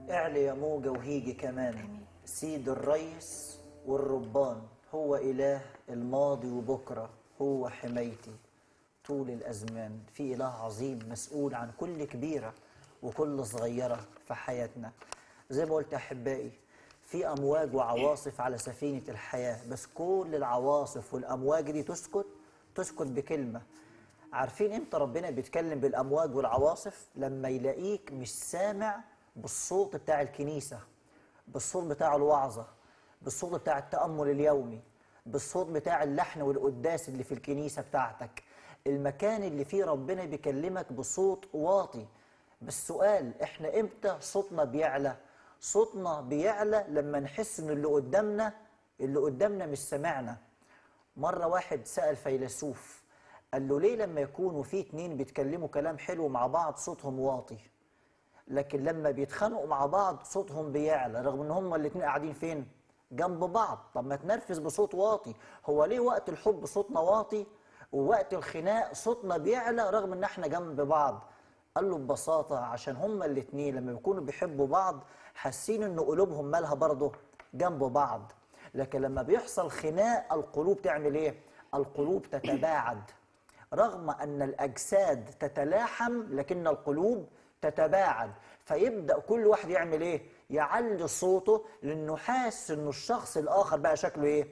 اعلي يا موجة وهيجي كمان سيد الريس والربان هو إله الماضي وبكرة هو حمايتي طول الأزمان في إله عظيم مسؤول عن كل كبيرة وكل صغيرة في حياتنا زي ما قلت أحبائي في أمواج وعواصف على سفينة الحياة بس كل العواصف والأمواج دي تسكت تسكت بكلمة عارفين امتى ربنا بيتكلم بالامواج والعواصف لما يلاقيك مش سامع بالصوت بتاع الكنيسه بالصوت بتاع الوعظه بالصوت بتاع التامل اليومي بالصوت بتاع اللحن والقداس اللي في الكنيسه بتاعتك المكان اللي فيه ربنا بيكلمك بصوت واطي بس سؤال احنا امتى صوتنا بيعلى صوتنا بيعلى لما نحس ان اللي قدامنا اللي قدامنا مش سامعنا مرة واحد سأل فيلسوف قال له ليه لما يكونوا في اتنين بيتكلموا كلام حلو مع بعض صوتهم واطي لكن لما بيتخانقوا مع بعض صوتهم بيعلى رغم ان هما الاتنين قاعدين فين جنب بعض طب ما تنرفز بصوت واطي هو ليه وقت الحب صوتنا واطي ووقت الخناق صوتنا بيعلى رغم ان احنا جنب بعض قال له ببساطة عشان هما الاتنين لما بيكونوا بيحبوا بعض حاسين ان قلوبهم مالها برضه جنب بعض لكن لما بيحصل خناق القلوب تعمل ايه القلوب تتباعد رغم ان الاجساد تتلاحم لكن القلوب تتباعد فيبدا كل واحد يعمل ايه يعلي صوته لانه حاسس انه الشخص الاخر بقى شكله ايه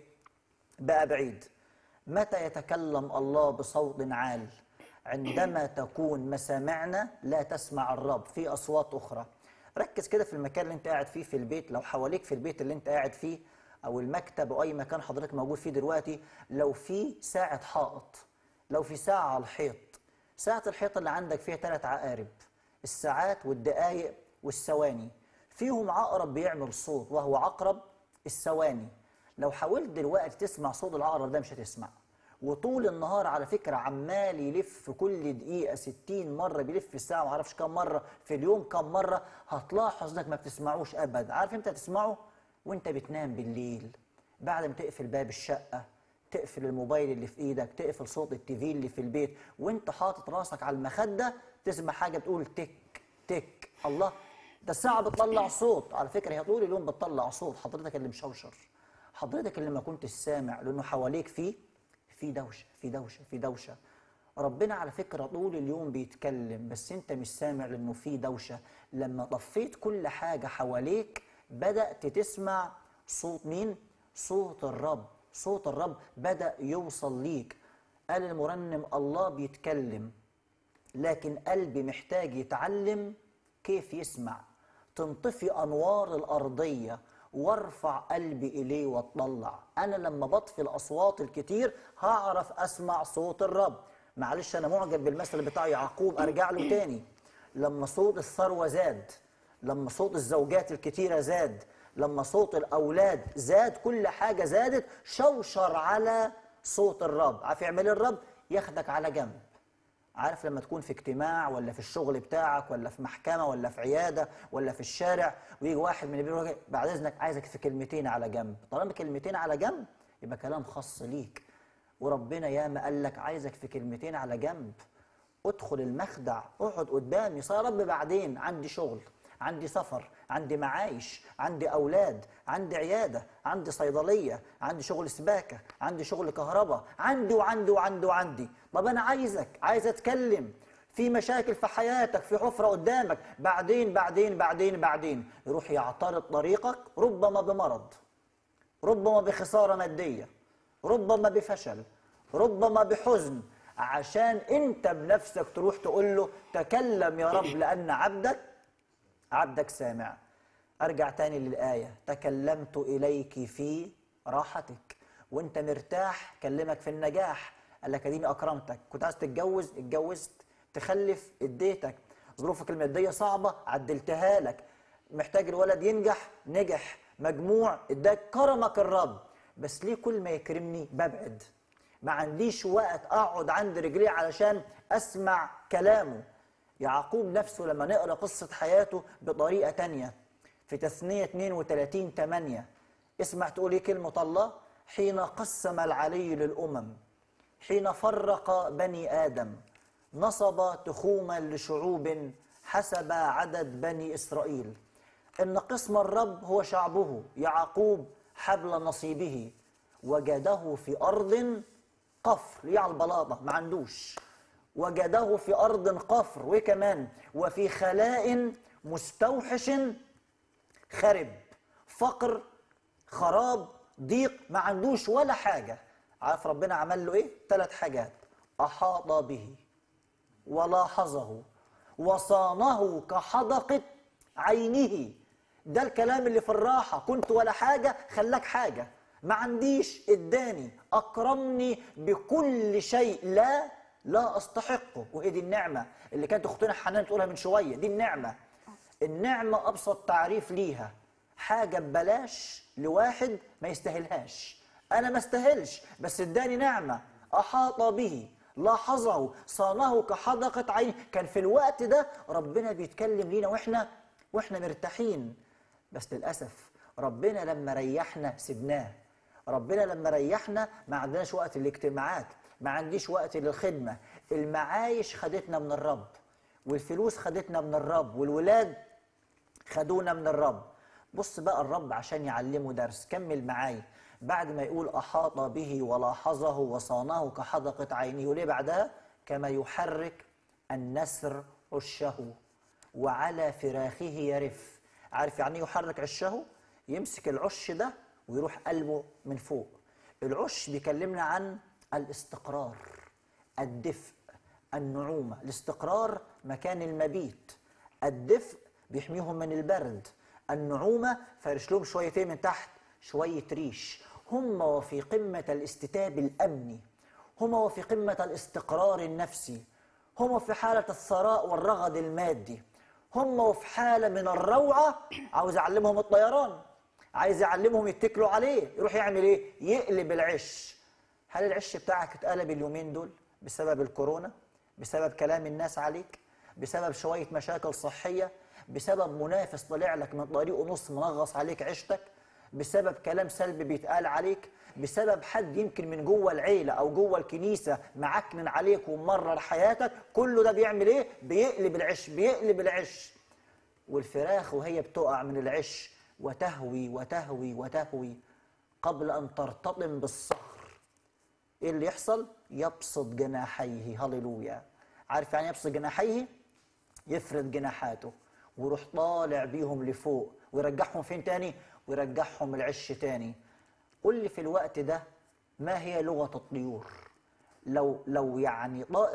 بقى بعيد متى يتكلم الله بصوت عال عندما تكون مسامعنا لا تسمع الرب في اصوات اخرى ركز كده في المكان اللي انت قاعد فيه في البيت لو حواليك في البيت اللي انت قاعد فيه او المكتب او اي مكان حضرتك موجود فيه دلوقتي لو في ساعه حائط لو في ساعه على الحيط ساعه الحيط اللي عندك فيها ثلاث عقارب الساعات والدقائق والثواني فيهم عقرب بيعمل صوت وهو عقرب الثواني لو حاولت دلوقتي تسمع صوت العقرب ده مش هتسمع وطول النهار على فكرة عمال يلف كل دقيقة 60 مرة بيلف في الساعة معرفش كم مرة في اليوم كم مرة هتلاحظ انك ما بتسمعوش ابدا عارف امتى تسمعه وانت بتنام بالليل بعد ما تقفل باب الشقة تقفل الموبايل اللي في ايدك تقفل صوت التيفي اللي في البيت وانت حاطط راسك على المخدة تسمع حاجة بتقول تك تك الله ده الساعة بتطلع صوت على فكرة هي طول اليوم بتطلع صوت حضرتك اللي مشوشر حضرتك اللي ما كنتش سامع لانه حواليك فيه في دوشه في دوشه في دوشه ربنا على فكره طول اليوم بيتكلم بس انت مش سامع لانه في دوشه لما طفيت كل حاجه حواليك بدات تسمع صوت مين صوت الرب صوت الرب بدا يوصل ليك قال المرنم الله بيتكلم لكن قلبي محتاج يتعلم كيف يسمع تنطفي انوار الارضيه وارفع قلبي اليه واطلع انا لما بطفي الاصوات الكتير هعرف اسمع صوت الرب معلش انا معجب بالمثل بتاع يعقوب ارجع له تاني لما صوت الثروه زاد لما صوت الزوجات الكتيره زاد لما صوت الاولاد زاد كل حاجه زادت شوشر على صوت الرب عارف يعمل إيه الرب ياخدك على جنب عارف لما تكون في اجتماع ولا في الشغل بتاعك ولا في محكمة ولا في عيادة ولا في الشارع ويجي واحد من البيت بعد إذنك عايزك في كلمتين على جنب طالما كلمتين على جنب يبقى كلام خاص ليك وربنا ياما قال لك عايزك في كلمتين على جنب ادخل المخدع اقعد قدامي صار يا رب بعدين عندي شغل عندي سفر عندي معايش عندي اولاد عندي عياده عندي صيدليه عندي شغل سباكه عندي شغل كهرباء عندي وعندي وعندي وعندي طب انا عايزك عايز اتكلم في مشاكل في حياتك في حفره قدامك بعدين بعدين بعدين بعدين يروح يعترض طريقك ربما بمرض ربما بخساره ماديه ربما بفشل ربما بحزن عشان انت بنفسك تروح تقول له تكلم يا رب لان عبدك عبدك سامع ارجع تاني للايه تكلمت اليك في راحتك وانت مرتاح كلمك في النجاح قال لك اديني اكرمتك كنت عايز تتجوز اتجوزت تخلف اديتك ظروفك الماديه صعبه عدلتها لك محتاج الولد ينجح نجح مجموع اداك كرمك الرب بس ليه كل ما يكرمني ببعد ما عنديش وقت اقعد عند رجليه علشان اسمع كلامه يعقوب نفسه لما نقرا قصه حياته بطريقه تانية في تثنيه 32 8 اسمع تقول ايه كلمه الله حين قسم العلي للامم حين فرق بني ادم نصب تخوما لشعوب حسب عدد بني اسرائيل ان قسم الرب هو شعبه يعقوب حبل نصيبه وجده في ارض قفر ليه على البلاطه ما عندوش وجده في ارض قفر وكمان وفي خلاء مستوحش خرب فقر خراب ضيق ما عندوش ولا حاجه عارف ربنا عمل له ايه ثلاث حاجات احاط به ولاحظه وصانه كحدقة عينه ده الكلام اللي في الراحة كنت ولا حاجة خلاك حاجة ما عنديش اداني أكرمني بكل شيء لا لا أستحقه وهي دي النعمة اللي كانت أختنا حنان تقولها من شوية دي النعمة النعمة أبسط تعريف ليها حاجة ببلاش لواحد ما يستاهلهاش أنا ما استاهلش بس اداني نعمة أحاط به لاحظه صانه كحدقة عين كان في الوقت ده ربنا بيتكلم لينا واحنا واحنا مرتاحين بس للأسف ربنا لما ريحنا سبناه ربنا لما ريحنا ما عندناش وقت للاجتماعات ما عنديش وقت للخدمة المعايش خدتنا من الرب والفلوس خدتنا من الرب والولاد خدونا من الرب بص بقى الرب عشان يعلمه درس كمل معايا بعد ما يقول أحاط به ولاحظه وصانه كحدقة عينه وليه بعدها كما يحرك النسر عشه وعلى فراخه يرف عارف يعني إيه يحرك عشه يمسك العش ده ويروح قلبه من فوق العش بيكلمنا عن الاستقرار الدفء النعومة الاستقرار مكان المبيت الدفء بيحميهم من البرد النعومة فرش لهم شويتين من تحت شوية ريش هم وفي قمة الاستتاب الأمني هم وفي قمة الاستقرار النفسي هم في حالة الثراء والرغد المادي هم وفي حالة من الروعة عاوز يعلمهم الطيران عايز يعلمهم يتكلوا عليه يروح يعمل ايه يقلب العش هل العش بتاعك اتقلب اليومين دول بسبب الكورونا بسبب كلام الناس عليك بسبب شوية مشاكل صحية بسبب منافس طلع لك من طريقه نص منغص عليك عيشتك بسبب كلام سلبي بيتقال عليك بسبب حد يمكن من جوه العيلة أو جوه الكنيسة معكنن عليك وممرر حياتك كله ده بيعمل إيه؟ بيقلب العش بيقلب العش والفراخ وهي بتقع من العش وتهوي وتهوي وتهوي قبل أن ترتطم بالصخر إيه اللي يحصل؟ يبسط جناحيه هللويا عارف يعني يبسط جناحيه؟ يفرد جناحاته ويروح طالع بيهم لفوق ويرجعهم فين تاني؟ ويرجعهم العش تاني قل لي في الوقت ده ما هي لغة الطيور لو لو يعني طائر